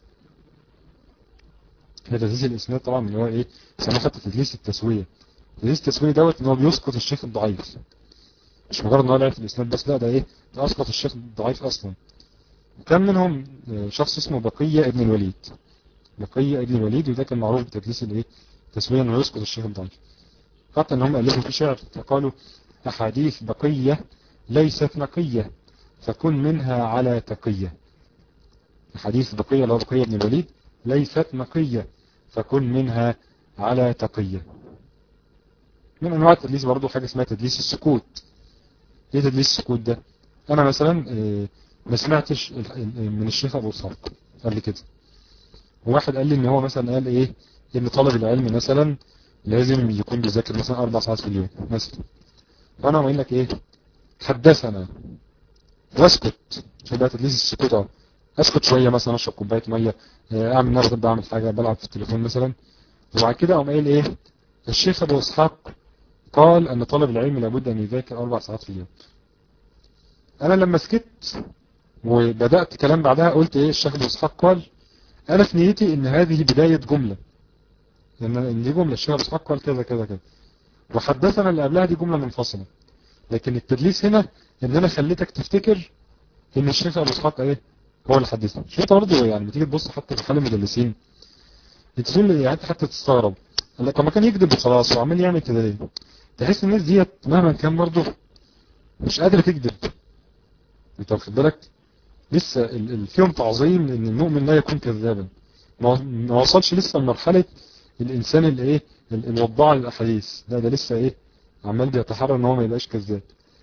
هي تدليس الاسناد طبعا اللي هو ايه سموه حتى تدليس التسويه تدليس التسويه دوت ان هو بيسقط الشيخ الضعيف مش مجرد ان هو لعب في الاسناد بس لا ده ايه ده اسقط الشيخ الضعيف اصلا كان منهم شخص اسمه بقية ابن الوليد بقية ابن الوليد وده كان معروف بتدليس الايه تسويا انه يسقط الشيخ الضعيف حتى ان هم الفوا في شعر فقالوا احاديث بقية ليست نقية فكن منها على تقية احاديث بقية لو بقية ابن الوليد ليست نقية فكن منها على تقية من انواع التدليس برضو حاجة اسمها تدليس السكوت ايه تدليس السكوت ده انا مثلا ما سمعتش من الشيخ ابو اسحاق قبل كده وواحد قال لي ان هو مثلا قال ايه ان طالب العلم مثلا لازم يكون بيذاكر مثلا اربع ساعات في اليوم مثلا فانا اقول لك ايه حدثنا واسكت شو بقى تدليس السكوت اهو اسكت شويه مثلا اشرب كوبايه ميه اعمل نفسي بعمل حاجه بلعب في التليفون مثلا وبعد كده اقوم قايل ايه الشيخ ابو اسحاق قال ان طالب العلم لابد ان يذاكر اربع ساعات في اليوم انا لما سكت وبدأت كلام بعدها قلت ايه الشيخ ابو اسحاق قال انا في نيتي ان هذه بداية جملة لان ان دي جملة الشيخ ابو اسحاق قال كذا كذا كذا وحدثنا اللي قبلها دي جملة منفصلة لكن التدليس هنا ان انا خليتك تفتكر ان الشيخ ابو اسحاق ايه هو اللي حدثنا شو انت برضه يعني بتيجي تبص حتى في حال المدلسين تقول لي يعني حتى تستغرب قال لك ما كان يكذب وخلاص وعمال يعمل كده ليه تحس الناس ديت مهما كان برضه مش قادرة تكذب انت واخد بالك لسه فيهم تعظيم ان المؤمن لا يكون كذابا ما وصلش لسه لمرحلة الانسان اللي ايه الوضاع للاحاديث لا ده لسه ايه عمال بيتحرى ان هو ما يبقاش كذاب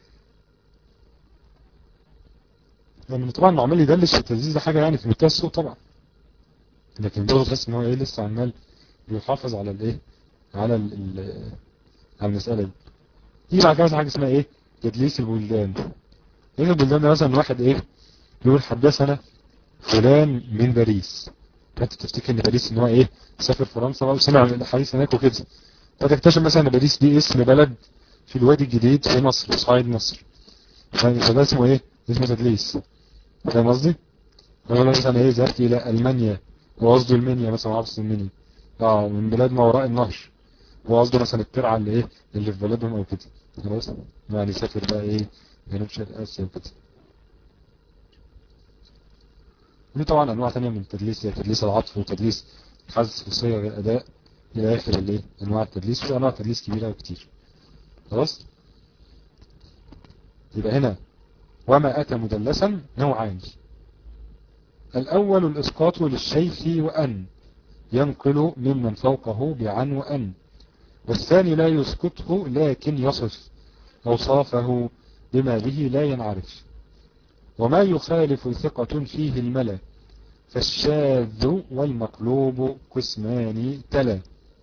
لان طبعا عمال يدلس في التدليس ده حاجة يعني في منتهى السوء طبعا لكن برضه تحس ان هو ايه لسه عمال بيحافظ على الايه على ال على المسألة دي دي بعد كده حاجة اسمها ايه تدليس البلدان ايه البلدان ده مثلا واحد ايه يقول حدثنا فلان من باريس انت تفتكر ان باريس ان هو ايه سافر فرنسا بقى وسمع الاحاديث هناك وكده فتكتشف مثلا ان باريس دي اسم بلد في الوادي الجديد في مصر في صعيد مصر فده اسمه ايه اسمه تدليس فاهم قصدي؟ انا مثلا ايه ذهبت الى المانيا وقصده المنيا مثلا عاصمة المنيا اه من بلاد ما وراء النهر وقصده مثلا الترعة اللي ايه اللي في بلدهم او كده خلاص يعني سافر بقى ايه جنوب شرق اسيا وكده دي طبعا انواع ثانيه من التدليس زي تدليس العطف وتدليس حذف صيغ الاداء الى اخر الايه انواع التدليس وانواع تدليس كبيره وكتير خلاص يبقى هنا وما اتى مدلسا نوعان الاول الاسقاط للشيخ وان ينقل ممن فوقه بعن وان والثاني لا يسقطه لكن يصف أوصافه بما به لا ينعرف وما يخالف ثقة فيه الملا فالشاذ والمقلوب قسمان تلا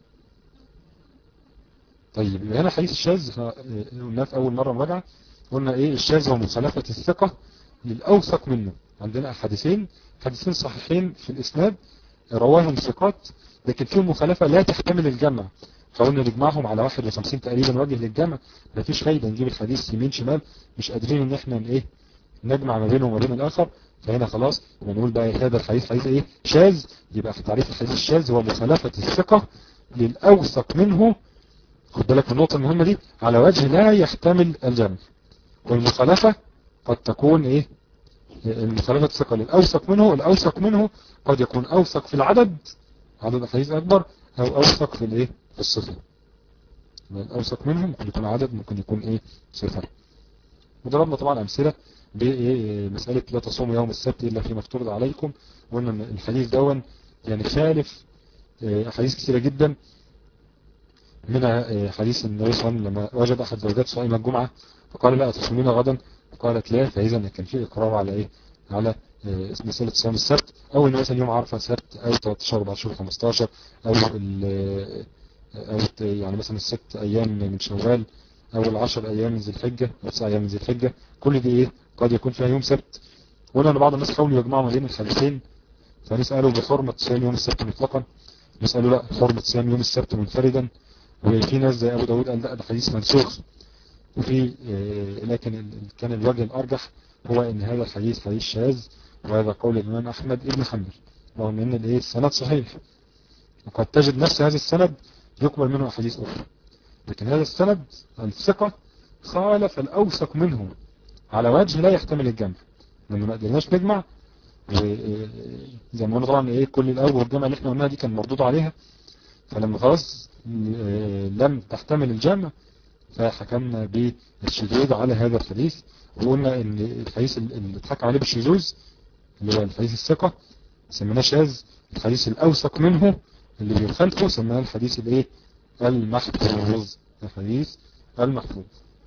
طيب هنا حديث الشاذ قلنا في أول مرة مراجعة قلنا إيه الشاذ هو مخالفة الثقة للأوثق منه عندنا حديثين حديثين صحيحين في الإسناد رواهم ثقات لكن فيهم مخالفة لا تحتمل الجمع فقلنا نجمعهم على 51 تقريبا وجه للجمع مفيش فايدة نجيب الحديث يمين شمال مش قادرين ان احنا ايه نجمع ما بينه وما بين الاخر فهنا خلاص ونقول بقى هذا الحديث حديث ايه شاذ يبقى في تعريف الحديث الشاذ هو مخالفة الثقة للأوثق منه خد بالك من النقطة المهمة دي على وجه لا يحتمل الجمع والمخالفة قد تكون ايه المخالفة الثقة للأوثق منه الأوثق منه قد يكون أوثق في العدد عدد الحديث أكبر أو أوثق في الايه في الصفة الأوثق منهم ممكن يكون عدد ممكن يكون ايه صفر وضربنا طبعا أمثلة بمسألة لا تصوموا يوم السبت إلا فيما افترض عليكم وقلنا الحديث دون يعني خالف أحاديث كثيرة جدا منها حديث النبي صلى الله عليه وسلم لما وجد أحد زوجات صائمة الجمعة فقال لا تصومين غدا قالت لا فإذا كان في إقرار على إيه على مسألة صيام السبت أو إن مثلا يوم عرفة سبت أو 13 14 15 أو أو يعني مثلا الست أيام من شوال أو العشر أيام من ذي الحجة أو تسع أيام من ذي الحجة كل دي إيه قد يكون فيها يوم سبت وقلنا أن بعض الناس حاولوا يجمعوا ما بين الحديثين فنسألوا بحرمة صيام يوم السبت مطلقا نسألوا لا حرمة صيام يوم السبت منفردا وفي ناس زي أبو داود قال لا ده حديث منسوخ وفي لكن كان الوجه الأرجح هو ان هذا الحديث حديث شاذ وهذا قول الإمام أحمد ابن حنبل رغم ان الايه السند صحيح وقد تجد نفس هذا السند يقبل منه أحاديث أخرى لكن هذا السند الثقة خالف الأوثق منه على وجه لا يحتمل الجمع لما ما قدرناش نجمع زي ما قلنا طبعا ايه كل الأول والجمع اللي احنا قلناها دي كان مردود عليها فلما خلاص لم تحتمل الجمع فحكمنا بالشذوذ على هذا الحديث وقلنا ان الحديث اللي اتحكم عليه بالشذوذ اللي هو الحديث الثقة سميناه شاذ الحديث الأوثق منه اللي بيخالفه سميناه الحديث الايه المحفوظ الحديث المحفوظ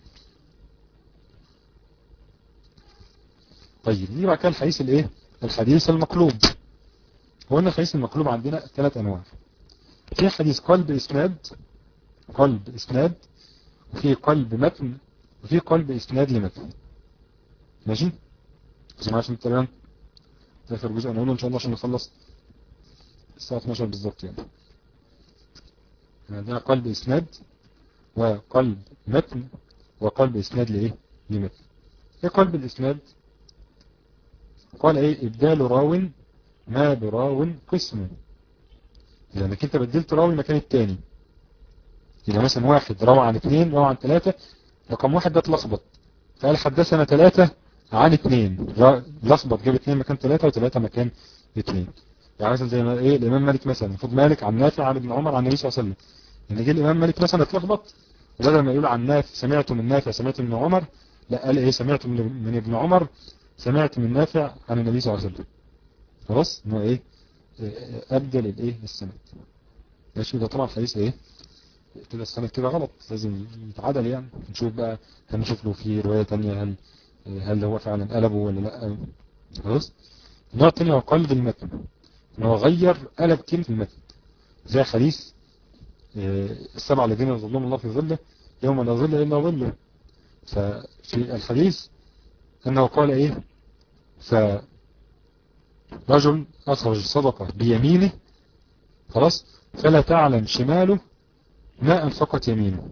طيب دي بقى كان الحديث الايه الحديث المقلوب هو ان الحديث المقلوب عندنا ثلاث انواع في حديث قلب اسناد قلب اسناد وفي قلب متن وفي قلب اسناد لمتن ماشي اسمع عشان تمام اخر جزء نقوله ان شاء الله عشان نخلص الساعة 12 بالظبط يعني عندنا قلب اسناد وقلب متن وقلب اسناد لايه لمتن ايه قلب الاسناد قال ايه ابدال راو ما براو قسم اذا انك انت بدلت راوي مكان التاني يبقى مثلا واحد روى عن اثنين روى عن ثلاثة رقم واحد ده اتلخبط فقال حدثنا ثلاثة عن اثنين لخبط جاب اثنين مكان ثلاثة وثلاثة مكان اثنين يعني مثلا زي ما ايه الامام مالك مثلا المفروض مالك عن نافع عن ابن عمر عن النبي صلى الله عليه وسلم يعني جه الامام مالك مثلا اتلخبط وبدل ما يقول عن نافع سمعت من نافع سمعت من عمر لا قال ايه سمعت من ابن عمر سمعت من نافع عن النبي صلى الله عليه وسلم خلاص انه ايه ابدل الايه السند ماشي ده طبعا حديث ايه كده السند كده غلط لازم يتعدل يعني نشوف بقى هل نشوف له في رواية تانية هل هل هو فعلا قلبه ولا لا خلاص النوع التاني هو قلب المتن ان هو غير قلب كلمة المتن زي حديث السبعة الذين يظلهم الله في ظله يوم لا ظل إلا ظله ففي الحديث أنه قال إيه فرجل أخرج الصدقة بيمينه خلاص فلا تعلم شماله ما أنفقت يمينه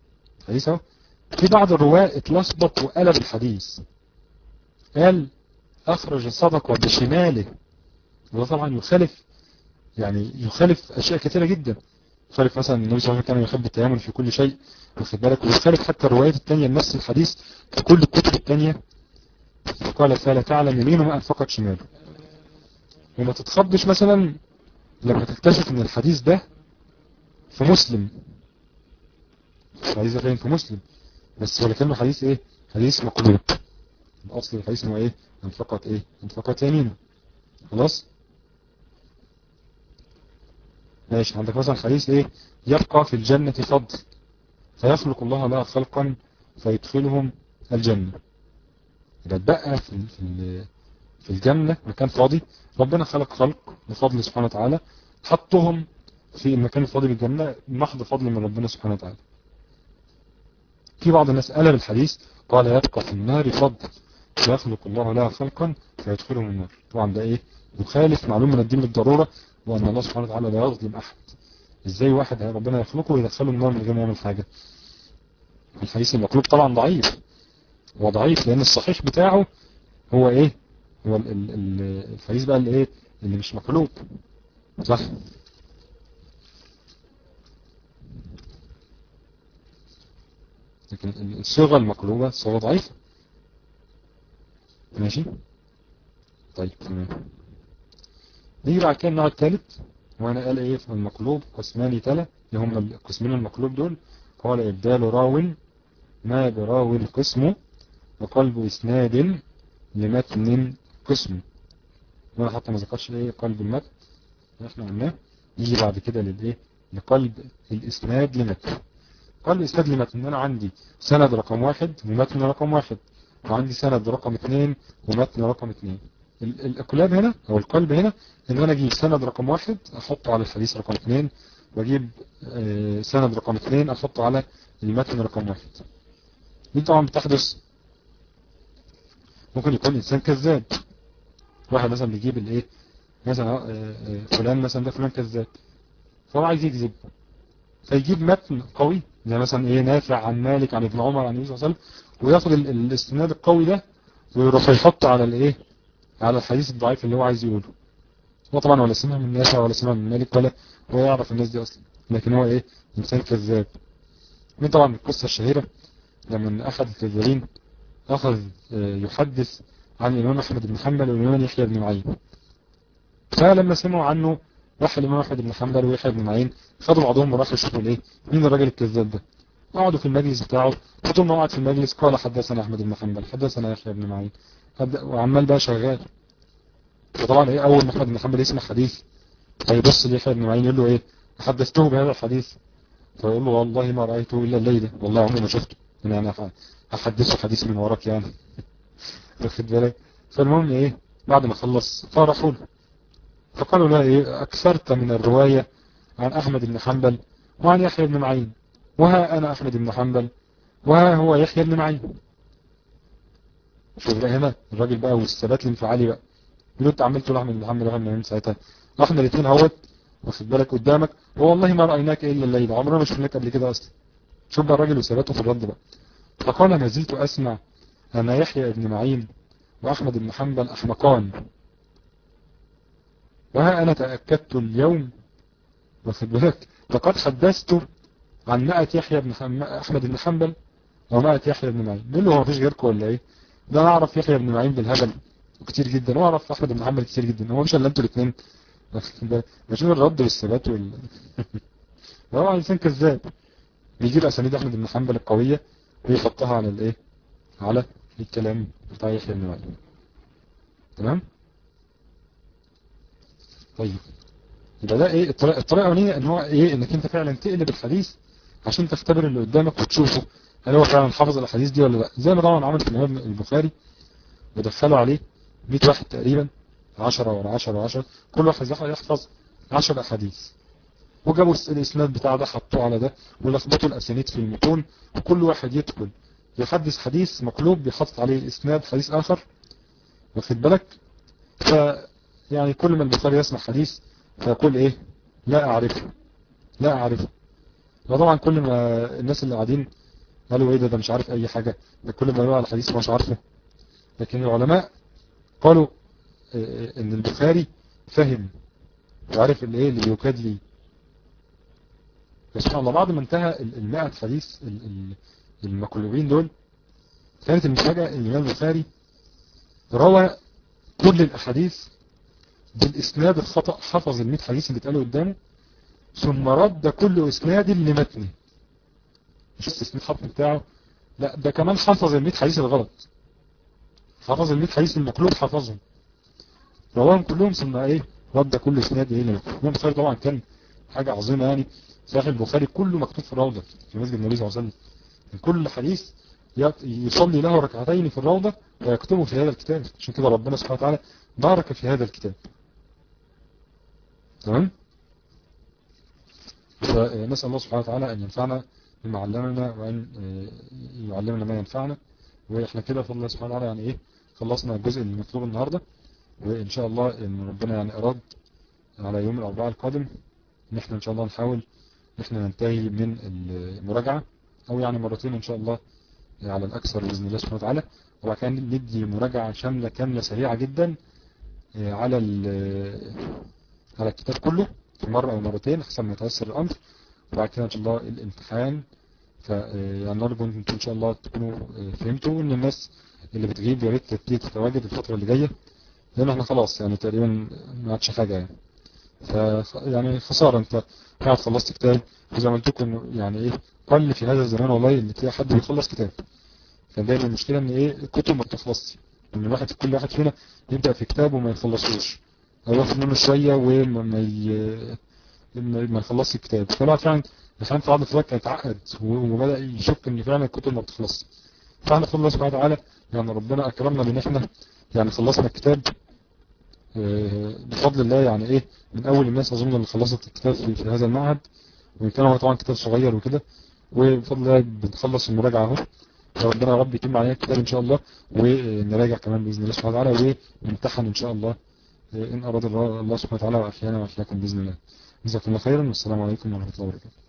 حديث اهو في بعض الرواة اتلخبط وقلب الحديث قال أخرج الصدقة بشماله وده طبعا يخالف يعني يخالف أشياء كثيرة جدا يخالف مثلا النبي صلى الله عليه وسلم كان يحب التيامن في كل شيء واخد بالك ويخالف حتى الروايات الثانية نفس الحديث في كل الكتب الثانية قال فلا تعلم يمينه ما أنفقت شماله وما تتخضش مثلا لما تكتشف ان الحديث ده في مسلم الحديث ده فين في مسلم بس هو كانه حديث ايه حديث مقلوب الاصل الحديث انه ايه انفقت ايه انفقت يمينه خلاص ماشي عندك مثلا حديث ايه يبقى في الجنة فضل فيخلق الله لها خلقا فيدخلهم الجنة إذا بقى في في في الجنة مكان فاضي ربنا خلق خلق بفضل سبحانه وتعالى حطهم في المكان الفاضي بالجنة محض فضل من ربنا سبحانه وتعالى في بعض الناس قلب الحديث قال يبقى في النار فضل فيخلق الله لها خلقا فيدخلهم النار طبعا ده ايه يخالف معلوم من الدين بالضرورة وان الله سبحانه وتعالى لا يظلم احد ازاي واحد ربنا يخلقه ويدخله النار من غير ما يعمل حاجة الحديث المقلوب طبعا ضعيف هو ضعيف لان الصحيح بتاعه هو ايه هو ال ال الحديث بقى اللي ايه اللي مش مقلوب صح لكن الصيغة المقلوبة صيغة ضعيفة ماشي طيب تمام نيجي بعد كده النوع الثالث وانا قال ايه في المقلوب قسمان تلا اللي هم القسمين المقلوب دول قال ابدال راو ما براو القسم وقلب اسناد لمتن قسم وانا حتى ما ذكرش ايه قلب المتن احنا قلناه يجي بعد كده للايه لقلب الاسناد لمتن قلب الاسناد لمتن انا عندي سند رقم واحد ومتن رقم واحد وعندي سند رقم اثنين ومتن رقم اثنين الاقلاب هنا او القلب هنا ان انا اجيب سند رقم واحد احطه على الحديث رقم اثنين واجيب اه سند رقم اثنين احطه على المتن رقم واحد دي طبعا بتحدث ممكن يكون انسان كذاب واحد مثلا بيجيب الايه مثلا فلان مثلا ده فلان كذاب فهو عايز يكذب فيجيب متن قوي زي مثلا ايه نافع عن مالك عن ابن عمر عن النبي صلى الله عليه وسلم وياخد الاستناد القوي ده ويروح يحطه على الايه على الحديث الضعيف اللي هو عايز يقوله هو طبعا ولا سمع من نافع ولا سمع من مالك ولا هو يعرف الناس دي اصلا لكن هو ايه انسان كذاب من طبعا القصة الشهيرة لما احد الكذابين اخذ يحدث عن الامام احمد بن حنبل والامام يحيى بن معين فلما سمعوا عنه راح الامام احمد بن حنبل ويحيى بن معين خدوا بعضهم وراحوا يشوفوا الايه مين الراجل الكذاب ده قعدوا في المجلس بتاعه فطول ما قعد في المجلس قال حدثنا احمد بن حنبل حدثنا يحيى بن معين وعمال بقى شغال فطبعا ايه اول ما احمد بن حنبل يسمع حديث هيبص ليحيى بن معين يقول له ايه حدثته بهذا الحديث فيقول له والله ما رايته الا الليله والله عمري ما شفته يعني احدثه حديث من وراك يعني واخد بالك فالمهم ايه بعد ما خلص فرحوا له فقالوا له ايه اكثرت من الرواية عن احمد بن حنبل وعن يحيى بن معين وها انا احمد بن حنبل وها هو يحيى بن معين شوف بقى هنا الراجل بقى والثبات الانفعالي بقى يقول انت عملت له احمد بن حنبل واحد من ساعتها احنا الاثنين اهوت واخد بالك قدامك والله ما رايناك الا الليله عمرنا ما شفناك قبل كده اصلا شوف بقى الراجل وثباته في الرد بقى فقال ما زلت اسمع أن يحيى بن معين وأحمد بن حنبل أحمقان وها أنا تأكدت اليوم واخد بالك لقد حدثت عن مائة يحيى بن حم... أحمد بن حنبل ومائة يحيى بن معين بيقول له هو مفيش غيركم ولا إيه ده أنا أعرف يحيى بن معين بالهبل كتير جدا وأعرف أحمد بن حنبل كتير جدا هو مش إلا أنتوا الاثنين بشوف الرد والثبات وال هو إنسان كذاب بيجيب أسانيد أحمد بن حنبل القوية ويحطها على الإيه على الكلام بتاع يحيى بن معين تمام طيب يبقى ده ايه الطريقه الطريقه الاولانيه ان هو ايه انك انت فعلا تقلب الحديث عشان تختبر اللي قدامك وتشوفه هل هو فعلا حافظ الاحاديث دي ولا لا زي ما طبعا عمل في الامام البخاري ودخلوا عليه 100 واحد تقريبا 10 ولا 10 10 كل واحد يحفظ 10 احاديث وجابوا الاسناد بتاع ده حطوه على ده ولخبطوا الاسانيد في المتون وكل واحد يدخل يحدث حديث مقلوب بيحط عليه اسناد حديث اخر واخد بالك ف يعني كل ما البخاري يسمع حديث فيقول ايه لا اعرفه لا اعرفه وطبعا كل ما الناس اللي قاعدين قالوا ايه ده ده مش عارف اي حاجة ده كل ما يقول على الحديث مش عارفه لكن العلماء قالوا ان البخاري فهم وعارف الايه اللي بيكاد ليه سبحان الله بعد ما انتهى المائة حديث المقلوبين دول كانت المفاجأة ان الإمام البخاري روى كل الأحاديث بالإسناد الخطأ حفظ المئة حديث اللي اتقالوا قدامه ثم رد كل إسناد لمتنه مش الإسناد حفظ بتاعه لا ده كمان حفظ المئة حديث الغلط حفظ المئة حديث المقلوب حفظهم رواهم كلهم ثم ايه رد كل إسناد ايه لمتنه الإمام البخاري طبعا كان حاجة عظيمة يعني صحيح البخاري كله مكتوب في الروضة في مسجد النبي صلى الله عليه وسلم كل حديث يصلي له ركعتين في الروضة ويكتبه في هذا الكتاب عشان كده ربنا سبحانه وتعالى بارك في هذا الكتاب تمام فنسأل الله سبحانه وتعالى أن ينفعنا بما علمنا وأن يعلمنا ما ينفعنا وإحنا كده فضل الله سبحانه وتعالى يعني إيه خلصنا الجزء اللي مطلوب النهاردة وإن شاء الله إن ربنا يعني أراد على يوم الأربعاء القادم إن إحنا إن شاء الله نحاول إن إحنا ننتهي من المراجعة أو يعني مرتين إن شاء الله على الأكثر بإذن الله سبحانه وتعالى وبعد كده ندي مراجعة شاملة كاملة سريعة جدا على على الكتاب كله في مرة أو مرتين حسب ما يتيسر الأمر وبعد كده إن شاء الله الامتحان يعني نرجو أن إن شاء الله تكونوا فهمتوا إن الناس اللي بتغيب يا ريت تبتدي تتواجد الفترة اللي جاية لأن إحنا خلاص يعني تقريبا ما عادش حاجة يعني ف يعني خسارة أنت قاعد خلصت كتاب وزي ما قلت لكم يعني إيه قل في هذا الزمان والله اللي تلاقي حد بيخلص كتاب كان دايما المشكلة إن إيه الكتب ما بتخلصش إن الواحد كل واحد فينا يبدأ في كتاب وما يخلصوش أو ياخد منه شوية وما ما ي... ما يخلصش الكتاب فالواحد فعلا عشان في بعض الوقت اتعقد وبدأ يشك إن فعلا الكتب ما بتخلصش فاحنا بفضل الله سبحانه وتعالى يعني ربنا أكرمنا بإن إحنا يعني خلصنا الكتاب بفضل الله يعني إيه من أول الناس أظن اللي خلصت الكتاب في, في هذا المعهد وإن كان هو طبعا كتاب صغير وكده وبفضل الله بنخلص المراجعة اهو فربنا يا رب يتم علينا الكتاب إن شاء الله ونراجع كمان بإذن الله سبحانه وتعالى ونمتحن إن شاء الله إن أراد الله سبحانه وتعالى وأحيانا وأحياكم بإذن الله جزاكم الله خيرا والسلام عليكم ورحمة الله وبركاته